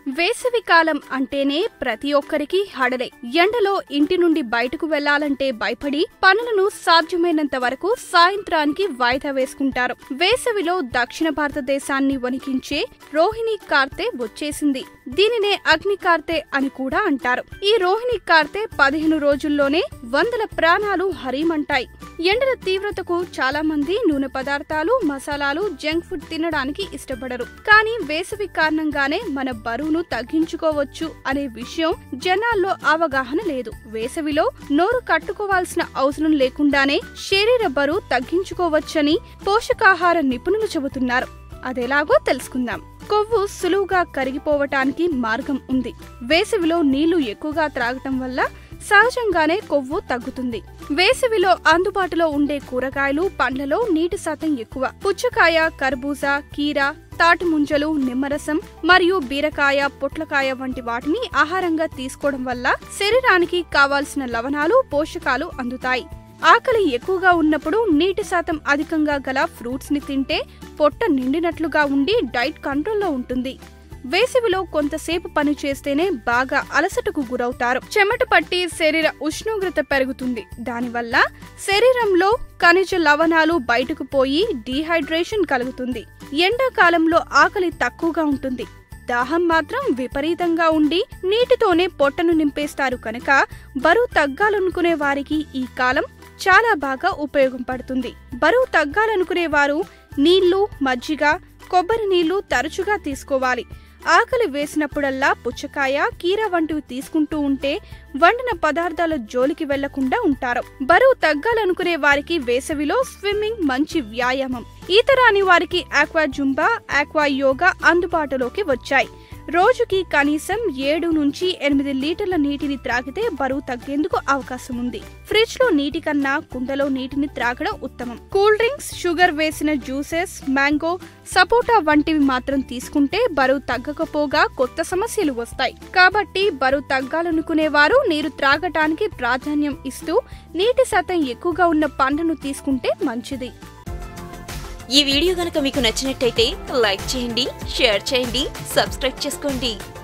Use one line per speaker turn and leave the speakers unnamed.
వేసవి కాలం అంటేనే ప్రతి ఒక్కరికి హడలే ఎండలో ఇంటి నుండి బయటకు వెళ్లాలంటే భయపడి పనులను సాధ్యమైనంత వరకు సాయంత్రానికి వాయిదా వేసుకుంటారు వేసవిలో దక్షిణ భారతదేశాన్ని వణికించే రోహిణి కార్తె వచ్చేసింది దీనినే అగ్ని కార్తె అని కూడా అంటారు ఈ రోహిణి కార్తె పదిహేను రోజుల్లోనే వందల ప్రాణాలు హరిమంటాయి ఎండల తీవ్రతకు చాలా మంది నూనె పదార్థాలు మసాలాలు జంక్ ఫుడ్ తినడానికి ఇష్టపడరు కానీ వేసవి కారణంగానే మన బరువును తగ్గించుకోవచ్చు అనే విషయం జనాల్లో అవగాహన లేదు వేసవిలో నోరు కట్టుకోవాల్సిన అవసరం లేకుండానే శరీర బరువు తగ్గించుకోవచ్చని పోషకాహార నిపుణులు చెబుతున్నారు అదెలాగో తెలుసుకుందాం కొవ్వు సులువుగా కరిగిపోవటానికి మార్గం ఉంది వేసవిలో నీళ్లు ఎక్కువగా త్రాగటం వల్ల సహజంగానే కొవ్వు తగ్గుతుంది వేసవిలో అందుబాటులో ఉండే కూరగాయలు పండ్లలో నీటి శాతం ఎక్కువ పుచ్చకాయ కర్బూజా కీర తాటి ముంజలు నిమ్మరసం మరియు బీరకాయ పొట్లకాయ వంటి వాటిని ఆహారంగా తీసుకోవడం వల్ల శరీరానికి కావాల్సిన లవణాలు పోషకాలు అందుతాయి ఆకలి ఎక్కువగా ఉన్నప్పుడు నీటి శాతం అధికంగా గల ఫ్రూట్స్ ని తింటే పొట్ట నిండినట్లుగా ఉండి డైట్ కంట్రోల్లో ఉంటుంది వేసవిలో కొంతసేపు పని చేస్తేనే బాగా అలసటకు గురవుతారు చెమట పట్టి శరీర ఉష్ణోగ్రత పెరుగుతుంది దానివల్ల శరీరంలో ఖనిజ లవణాలు బయటకు పోయి డీహైడ్రేషన్ కలుగుతుంది ఎండాకాలంలో ఆకలి తక్కువగా ఉంటుంది దాహం మాత్రం విపరీతంగా ఉండి నీటితోనే పొట్టను నింపేస్తారు కనుక బరువు తగ్గాలనుకునే వారికి ఈ కాలం చాలా బాగా ఉపయోగపడుతుంది బరువు తగ్గాలనుకునే వారు నీళ్లు మజ్జిగ కొబ్బరి నీళ్లు తరచుగా తీసుకోవాలి ఆకలి వేసినప్పుడల్లా పుచ్చకాయ కీర వంటివి తీసుకుంటూ ఉంటే వండిన పదార్థాల జోలికి వెళ్లకుండా ఉంటారు బరువు తగ్గాలనుకునే వారికి వేసవిలో స్విమ్మింగ్ మంచి వ్యాయామం ఈత రాని వారికి ఆక్వా జుంబా ఆక్వా యోగా అందుబాటులోకి వచ్చాయి రోజుకి కనీసం ఏడు నుంచి ఎనిమిది లీటర్ల నీటిని త్రాగితే బరువు తగ్గేందుకు అవకాశం ఉంది ఫ్రిడ్జ్ లో నీటి కన్నా కుండలో నీటిని త్రాగడం ఉత్తమం కూల్ డ్రింక్స్ షుగర్ వేసిన జ్యూసెస్ మ్యాంగో సపోటా వంటివి మాత్రం తీసుకుంటే బరువు తగ్గకపోగా కొత్త సమస్యలు వస్తాయి కాబట్టి బరువు తగ్గాలనుకునే వారు నీరు త్రాగటానికి ప్రాధాన్యం ఇస్తూ నీటి శాతం ఎక్కువగా ఉన్న పండ్లను తీసుకుంటే మంచిది
ఈ వీడియో గనక మీకు నచ్చినట్టయితే లైక్ చేయండి షేర్ చేయండి సబ్స్క్రైబ్ చేసుకోండి